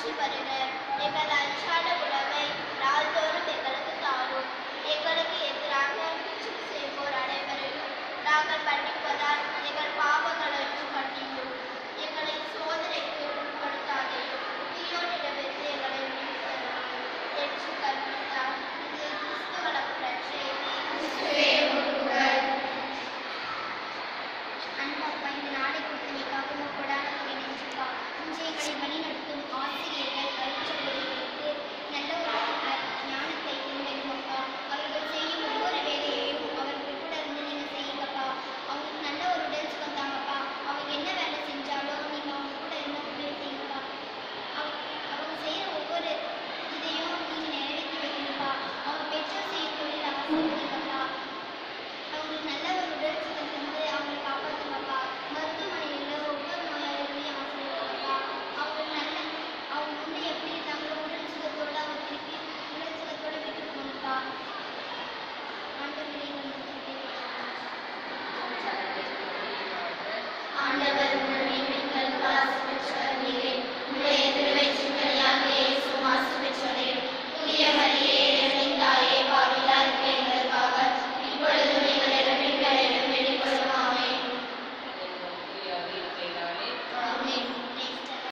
ஆட்சி வருக எங்கள் அன்றாட உணவை நாள்தோறும் எங்களுக்கு தாரும் எங்களுக்கு எதிராக குற்றம் செய்வோர் அனைவரையும் நாங்கள் மன்னிப்பதால் எங்கள் பாவங்களையும் மன்னியும் எங்களை சோதனைக்கு உட்படுத்தாதையும் தீயோனிடமிருந்து எங்களை மீட்டரும் என்று கற்பித்தார் இது கிறிஸ்துவனுக்கு அன்பப்பா இந்த நாளை கொடுத்தமைக்காக உங்கள் கொடான நினைச்சுப்பா இன்று எங்களை வழிநடத்தும் ஆசிரியர்கள் பயிற்சிகளுக்கு நல்ல ஒரு அஹ், ஞானத்தை உண்டப்பா அவர்கள் செய்யும் ஒவ்வொரு வேலையையும் அவர்கள் கூட இருந்து நீங்கள் செய்யுங்கப்பா அவங்களுக்கு நல்ல ஒரு உடல் சுகம் தாங்கப்பா அவங்க என்ன வேலை செஞ்சாலும் நீங்கள் அவங்க கூட இருந்து உதவி செய்யுங்கப்பா அவங்க அவங்க செய்கிற ஒவ்வொரு இதையும் நீங்கள் நிறைவேற்றி வைக்கணும்ப்பா அவங்க பெற்றோர் செய்யும் தொழில் ஆசைப்படுங்கப்பா அவங்களுக்கு நல்ல ஒரு உடல் சுகம் தந்து அவங்களை காப்பாற்றுங்கப்பா மருத்துவமனையில் ஒவ்வொரு நோயாளிகளையும் ஆசிரியர்களப்பா அவங்க நல்ல அவங்க வந்து எப்படி இருக்காங்களோ உடல் சுகத்தோட அவங்க திருப்பி உடல் சுகத்தோட விட்டு போகணும்ப்பா